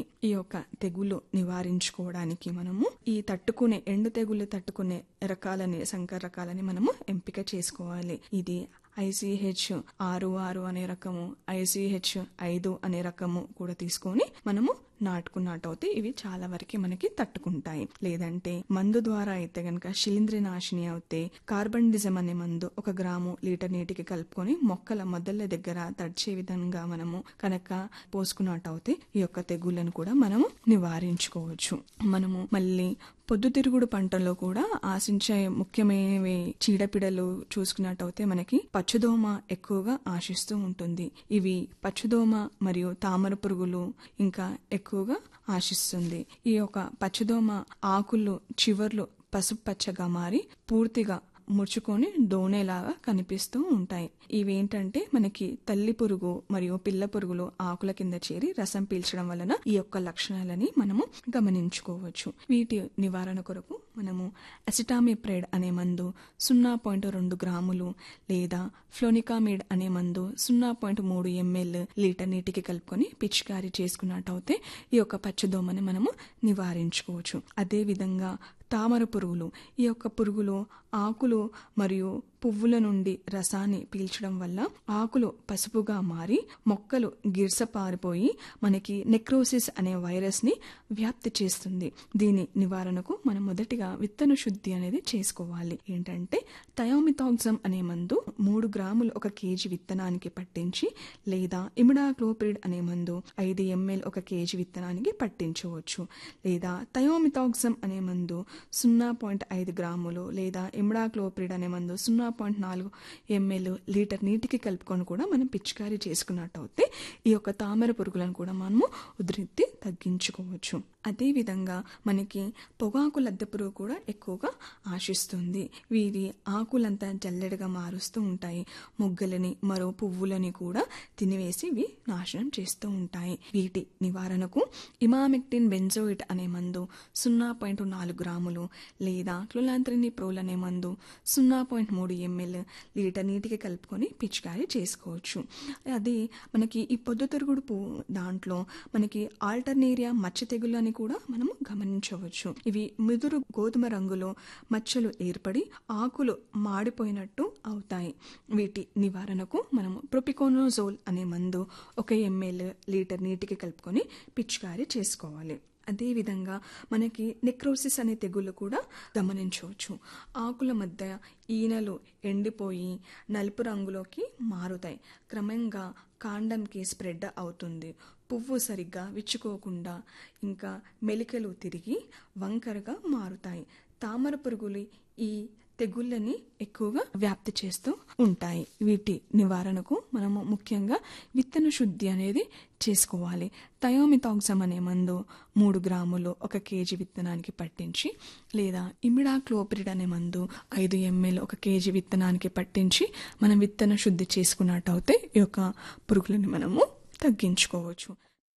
ఈ యొక్క తెగులు నివారించుకోవడానికి మనము ఈ తట్టుకునే ఎండు తెగులు తట్టుకునే రకాలని సంకర రకాలని మనము ఎంపిక చేసుకోవాలి ఇది ఐసీహెచ్ ఆరు ఆరు అనే రకము ఐసీహెచ్ ఐదు అనే రకము కూడా తీసుకొని మనము నాటుకున్నట్టయితే ఇవి చాలా వరకు మనకి తట్టుకుంటాయి లేదంటే మందు ద్వారా అయితే గనక శిలీంద్ర నాశిని అవుతే కార్బన్ డిజమ్ అనే మందు ఒక గ్రాము లీటర్ నీటికి కలుపుకొని మొక్కల మొదళ్ళ దగ్గర తడిచే విధంగా మనము కనుక పోసుకున్నట్టయితే ఈ యొక్క తెగుళ్లను కూడా మనము నివారించుకోవచ్చు మనము మళ్ళీ పొద్దుతిరుగుడు పంటలో కూడా ఆశించే ముఖ్యమైనవి చీడపీడలు చూసుకున్నట్టయితే మనకి పచ్చదోమ ఎక్కువగా ఆశిస్తూ ఉంటుంది ఇవి పచ్చదోమ మరియు తామర పురుగులు ఇంకా ఎక్కువగా ఆశిస్తుంది ఈ యొక్క పచ్చదోమ ఆకులు చివర్లు పసుపు పచ్చగా మారి పూర్తిగా ముడుచుకొని దోణేలాగా కనిపిస్తూ ఉంటాయి ఇవేంటంటే మనకి తల్లి పురుగు మరియు పిల్ల పురుగులు ఆకుల కింద చేరి రసం పీల్చడం వలన ఈ యొక్క లక్షణాలని మనము గమనించుకోవచ్చు వీటి నివారణ కొరకు మనము అసిటామిప్రైడ్ అనే మందు సున్నా పాయింట్ రెండు గ్రాములు లేదా ఫ్లోనికామిడ్ అనే మందు సున్నా పాయింట్ మూడు ఎంఎల్ లీటర్ నీటికి కలుపుకొని పిచికారీ చేసుకున్నట్టయితే ఈ యొక్క పచ్చదోమని మనము నివారించుకోవచ్చు అదే విధంగా తామర పురుగులు ఈ యొక్క పురుగులు ఆకులు మరియు పువ్వుల నుండి రసాన్ని పీల్చడం వల్ల ఆకులు పసుపుగా మారి మొక్కలు గిర్సపారిపోయి మనకి నెక్రోసిస్ అనే వైరస్ ని వ్యాప్తి చేస్తుంది దీని నివారణకు మనం మొదటిగా విత్తన శుద్ధి అనేది చేసుకోవాలి ఏంటంటే థయోమిథాక్సమ్ అనే మందు మూడు గ్రాములు ఒక కేజీ విత్తనానికి పట్టించి లేదా ఇమిడాక్లోపిడ్ అనే మందు ఐదు ఎంఎల్ ఒక కేజీ విత్తనానికి పట్టించవచ్చు లేదా థయోమిథాక్సమ్ అనే మందు సున్నా పాయింట్ ఐదు గ్రాములు లేదా ఇమిడాక్లోపిడ్ అనే మందు సున్నా పాయింట్ నాలుగు ఎంఎల్ లీటర్ నీటికి కలుపుకొని కూడా మనం పిచికారీ చేసుకున్నట్టయితే ఈ యొక్క తామర పురుగులను కూడా మనము ఉధృతి తగ్గించుకోవచ్చు అదే విధంగా మనకి పొగాకు లద్దె పురుగు కూడా ఎక్కువగా ఆశిస్తుంది వీరి ఆకులంతా జల్లెడగా మారుస్తూ ఉంటాయి మొగ్గలని మరో పువ్వులని కూడా తినివేసి ఇవి నాశనం చేస్తూ ఉంటాయి వీటి నివారణకు ఇమామెక్టిన్ బెంజోయిట్ అనే మందు సున్నా పాయింట్ నాలుగు గ్రాములు లేదా క్లులాంత్రిని ప్రోల్ అనే మందు సున్నా పాయింట్ మూడు ఎంఎల్ లీటర్ నీటికి కలుపుకొని పిచికారీ చేసుకోవచ్చు అది మనకి ఈ పొద్దుతిరుగుడు పువ్వు దాంట్లో మనకి ఆల్టర్నేరియా మచ్చ తెగులు అని కూడా మనము గమనించవచ్చు ఇవి ముదురు గోధుమ రంగులో మచ్చలు ఏర్పడి ఆకులు మాడిపోయినట్టు అవుతాయి వీటి నివారణకు మనము ప్రొపికోనోజోల్ అనే మందు ఒక ఎంఎల్ లీటర్ నీటికి కలుపుకొని పిచికారీ చేసుకోవాలి అదేవిధంగా మనకి నెక్రోసిస్ అనే తెగులు కూడా గమనించవచ్చు ఆకుల మధ్య ఈనెలు ఎండిపోయి నలుపు రంగులోకి మారుతాయి క్రమంగా కాండంకి స్ప్రెడ్ అవుతుంది పువ్వు సరిగ్గా విచ్చుకోకుండా ఇంకా మెలికలు తిరిగి వంకరగా మారుతాయి తామర పురుగులు ఈ తెగుళ్ళని ఎక్కువగా వ్యాప్తి చేస్తూ ఉంటాయి వీటి నివారణకు మనము ముఖ్యంగా విత్తన శుద్ధి అనేది చేసుకోవాలి థయోమిథాక్సమ్ అనే మందు మూడు గ్రాములు ఒక కేజీ విత్తనానికి పట్టించి లేదా ఇమిడాక్లోపిరిడ్ అనే మందు ఐదు ఎంఎల్ ఒక కేజీ విత్తనానికి పట్టించి మనం విత్తన శుద్ధి చేసుకున్నట్టయితే ఈ యొక్క పురుగులని మనము తగ్గించుకోవచ్చు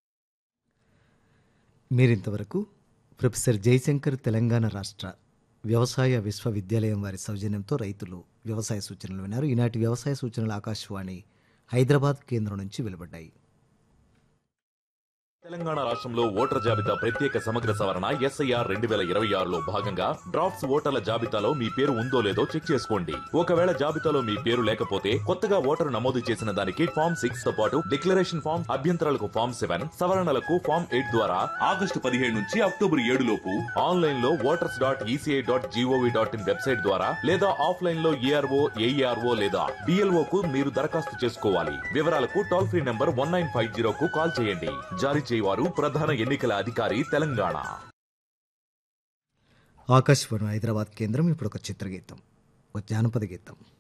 మీరింతవరకు ప్రొఫెసర్ జయశంకర్ తెలంగాణ రాష్ట్ర వ్యవసాయ విశ్వవిద్యాలయం వారి సౌజన్యంతో రైతులు వ్యవసాయ సూచనలు విన్నారు ఈనాటి వ్యవసాయ సూచనలు ఆకాశవాణి హైదరాబాద్ కేంద్రం నుంచి వెలువడ్డాయి తెలంగాణ రాష్ట్రంలో ఓటర్ జాబితా ప్రత్యేక సమగ్ర సవరణ ఎస్ఐఆర్ రెండు వేల ఇరవై ఆరులో భాగంగా డ్రాఫ్ట్స్ ఓటర్ల జాబితాలో మీ పేరు ఉందో లేదో చెక్ చేసుకోండి ఒకవేళ జాబితాలో మీ పేరు లేకపోతే కొత్తగా ఓటరు నమోదు చేసిన దానికి ఫామ్ సిక్స్ తో పాటు డిక్లరేషన్ ఫామ్ అభ్యంతరాలకు ఫామ్ సెవెన్ సవరణలకు ఫామ్ ఎయిట్ ద్వారా ఆగస్టు పదిహేడు నుంచి అక్టోబర్ ఏడు లోపు ఆన్లైన్ లో voters dot ECI dot gov dot in website ద్వారా లేదా ఆఫ్లైన్ లో ఏఆర్ఓ ఏఈఆర్ఓ లేదా డిఎల్ఓ కు మీరు దరఖాస్తు చేసుకోవాలి వివరాలకు toll free number one nine five zero కు కాల్ చేయండి జారీ చేయవారు ప్రధాన ఎన్నికల అధికారి తెలంగాణ ఆకాశవాణి హైదరాబాద్ కేంద్రం ఇప్పుడు ఒక చిత్రగీతం ఒక జానపద గీతం